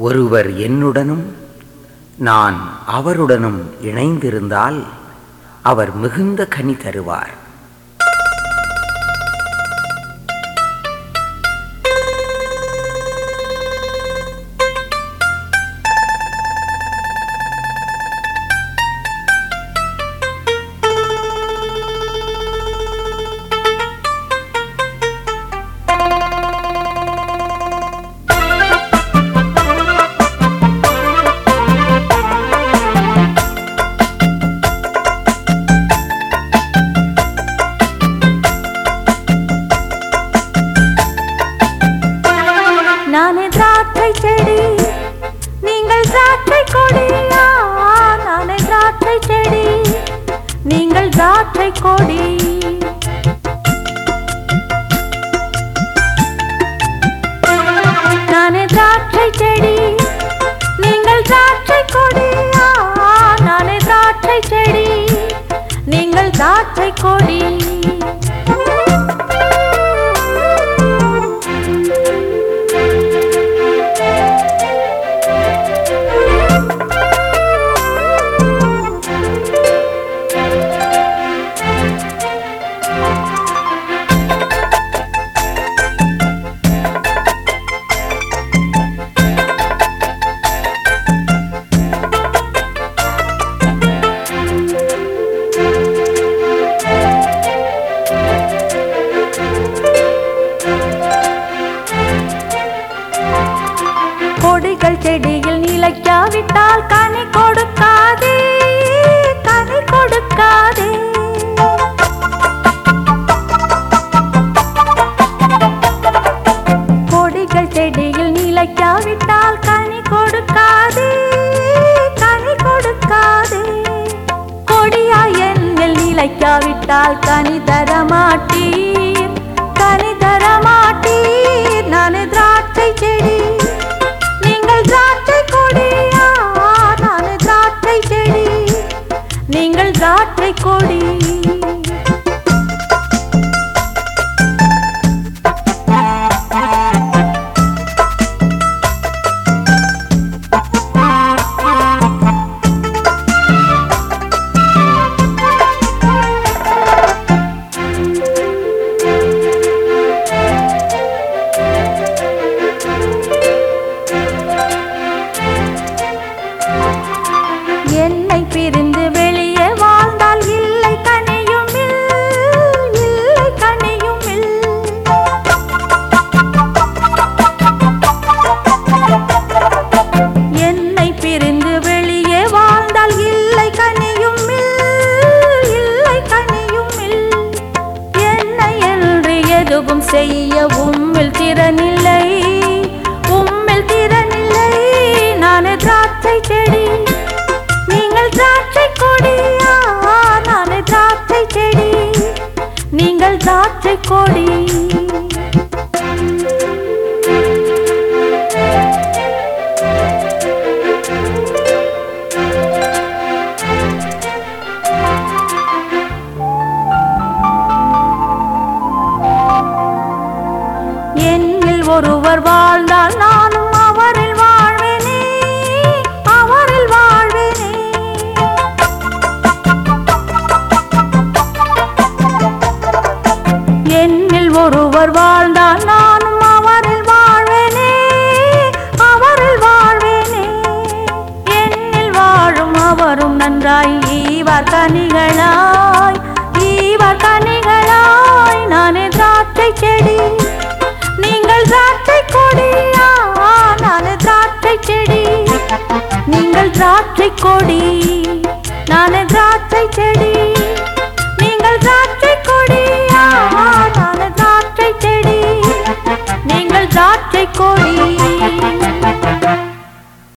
ஒருவர் என்னுடனும் நான் அவருடனும் இணைந்திருந்தால் அவர் மிகுந்த கனி தருவார் நானே திராட்சை செடி நீங்கள் திராட்சை கொடியா நானே திராட்சை செடி நீங்கள் திராட்சை கொடி நானே திராட்சை செடி நீங்கள் திராட்சை கொடியா நானே திராட்சை செடி நீங்கள் திராட்சை கொடி கொடிகள் செடியில் நிலைக்காவிட்டால் கனி கொடுக்காதே கனி கொடுக்காதே கொடிகள் செடியில் நிலைக்காவிட்டால் கனி கொடுக்காதே கனி கொடுக்காதே கொடியாய் என்னில் நிலைக்காவிட்டால் கனி தரமாட்டீர் கனி தரமாட்டீர் நான் திராட்சை செடி நீங்கள் திராட்சை கொடியா நான் திராட்சை செடி நீங்கள் திராட்சை கொடி என்னை பிரிந்து வெளியே வாழ்ந்தால் இல்லை கனியும் இல்லை கனியும் என்னை பிரிந்து வெளியே வாழ்ந்தால் இல்லை கனியும் இல்லை கனியும் என்னை என்று எதுவும் செய்ய உம்மில் திறனில்லை உம்மில் திறனில்லை நான் திராட்சை செடி நீங்கள் திராட்சை கொடியா நான் திராட்சை செடி நீங்கள் திராட்சை கொடி என்னில் ஒருவர் வாழ்ந்தால் நானும் அவரில் வாழ்வேனே அவரில் வாழ்வேனே என்னில் ஒருவர் வாழ்ந்தால் நானும் அவரில் வாழ்வேனே அவரில் வாழ்வேனே என்னில் வாழும் அவரும் நன்றாய் ஈவார் கனிகளாய் ஈவார் கனிகளாய் நானே திராட்சை செடி நீங்கள் திராட்சை கொடியா நான் திராட்சை செடி நீங்கள் திராட்சை கொடி